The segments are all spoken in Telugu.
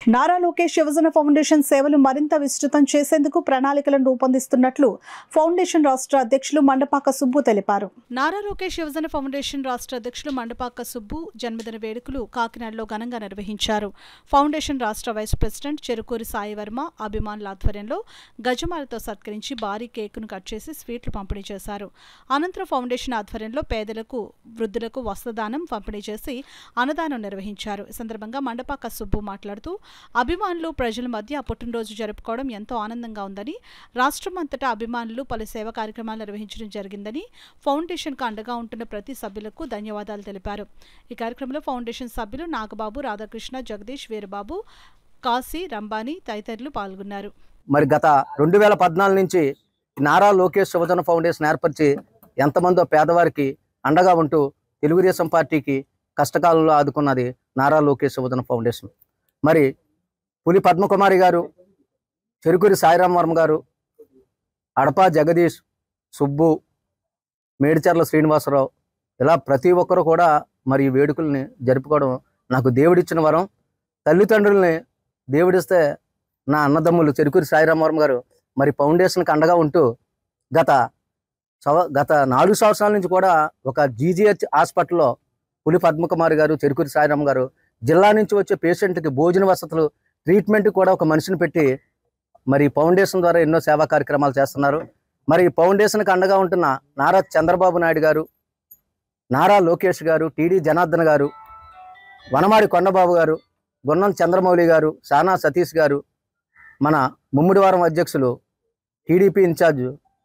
నారా లోకేష్ యువజన ఫౌండేషన్ సేవలు మరింత విస్తృతం చేసేందుకు ప్రణాళికలను రూపొందిస్తున్నట్లు ఫౌండేషన్ రాష్ట్ర అధ్యక్షులు మండపాక సుబ్బు తెలిపారు నారా లోకేష్ యువజన ఫౌండేషన్ రాష్ట్ర అధ్యక్షులు మండపాక సుబ్బు జన్మదిన వేడుకలు కాకినాడలో ఘనంగా నిర్వహించారు ఫౌండేషన్ రాష్ట్ర వైస్ ప్రెసిడెంట్ చెరుకూరి సాయి వర్మ అభిమానుల ఆధ్వర్యంలో గజమాలతో సత్కరించి భారీ కేకును కట్ చేసి స్వీట్లు పంపిణీ చేశారు అనంతరం ఫౌండేషన్ ఆధ్వర్యంలో పేదలకు వృద్ధులకు వస్త్రదానం పంపిణీ చేసి అన్నదానం నిర్వహించారు ఈ సందర్భంగా మండపాక సుబ్బు మాట్లాడుతూ అభిమానులు ప్రజల మధ్య పుట్టినరోజు జరుపుకోవడం ఎంతో ఆనందంగా ఉందని రాష్ట్రం అంతటా అభిమానులు పలు సేవా కార్యక్రమాలు నిర్వహించడం జరిగిందని ఫౌండేషన్కు అండగా ఉంటున్న ప్రతి సభ్యులకు ధన్యవాదాలు తెలిపారు ఈ కార్యక్రమంలో ఫౌండేషన్ సభ్యులు నాగబాబు రాధాకృష్ణ జగదీష్ వీరబాబు కాశీ రంబానీ తదితరులు పాల్గొన్నారు మరి గత రెండు వేల పద్నాలుగు నుంచి నారా లోకేష్ యువజన ఫౌండేషన్ ఏర్పరిచి ఎంతమందో పేదవారికి అండగా ఉంటూ తెలుగుదేశం పార్టీకి కష్టకాలంలో ఆదుకున్నది నారా లోకేష్ యువజన ఫౌండేషన్ మరి పులి పద్మకుమారి గారు చెరుకూరి సాయిరాం వర్మ గారు అడపా జగదీష్ సుబ్బు మేడిచర్ల శ్రీనివాసరావు ఇలా ప్రతి ఒక్కరు కూడా మరి ఈ వేడుకల్ని జరుపుకోవడం నాకు దేవుడిచ్చిన వరం తల్లిదండ్రుల్ని దేవుడిస్తే నా అన్నదమ్ములు చెరుకూరి సాయిరామవరం గారు మరి ఫౌండేషన్కి అండగా ఉంటూ గత సవ గత నాలుగు సంవత్సరాల నుంచి కూడా ఒక జీజీహెచ్ హాస్పిటల్లో పులి పద్మకుమారి గారు చెరుకూరి సాయిరామ్ గారు జిల్లా నుంచి వచ్చే పేషెంట్కి భోజన వసతులు ట్రీట్మెంట్ కూడా ఒక మనిషిని పెట్టి మరి ఫౌండేషన్ ద్వారా ఎన్నో సేవా కార్యక్రమాలు చేస్తున్నారు మరి ఈ ఫౌండేషన్కి అండగా ఉంటున్న నారా చంద్రబాబు నాయుడు గారు నారా లోకేష్ గారు టీడీ జనార్దన్ గారు వనమాడి కొండబాబు గారు గున్నం చంద్రమౌళి గారు సానా సతీష్ గారు మన ముమ్మిడివారం అధ్యక్షులు టీడీపీ ఇన్ఛార్జ్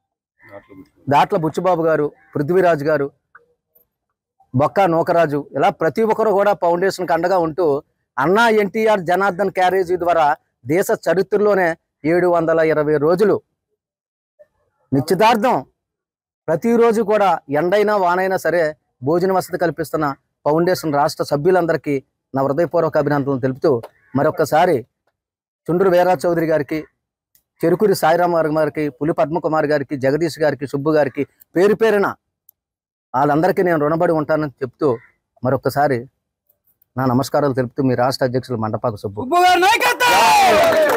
దాట్ల బుచ్చిబాబు గారు పృథ్వీరాజు గారు బొక్క నూకరాజు ఇలా ప్రతి ఒక్కరు కూడా ఫౌండేషన్కి అండగా ఉంటూ అన్నా ఎన్టీఆర్ జనార్దన్ క్యారేజీ ద్వారా దేశ చరిత్రలోనే ఏడు వందల ఇరవై రోజులు నిశ్చితార్థం ప్రతిరోజు కూడా ఎండైనా వానైనా సరే భోజన వసతి కల్పిస్తున్న ఫౌండేషన్ రాష్ట్ర సభ్యులందరికీ నా హృదయపూర్వక అభినందనలు తెలుపుతూ మరొకసారి చుండ్రు వీరా చౌదరి గారికి చెరుకూరి సాయిరామ గారికి పులి పద్మకుమార్ గారికి జగదీష్ గారికి సుబ్బు గారికి పేరు పేరున వాళ్ళందరికీ నేను రుణపడి ఉంటానని చెప్తూ మరొకసారి నా నమస్కారాలు తెలుపుతూ మీ రాష్ట్ర అధ్యక్షులు మండపాక సుబ్బు ఉప్పు గారి నాయకత్వం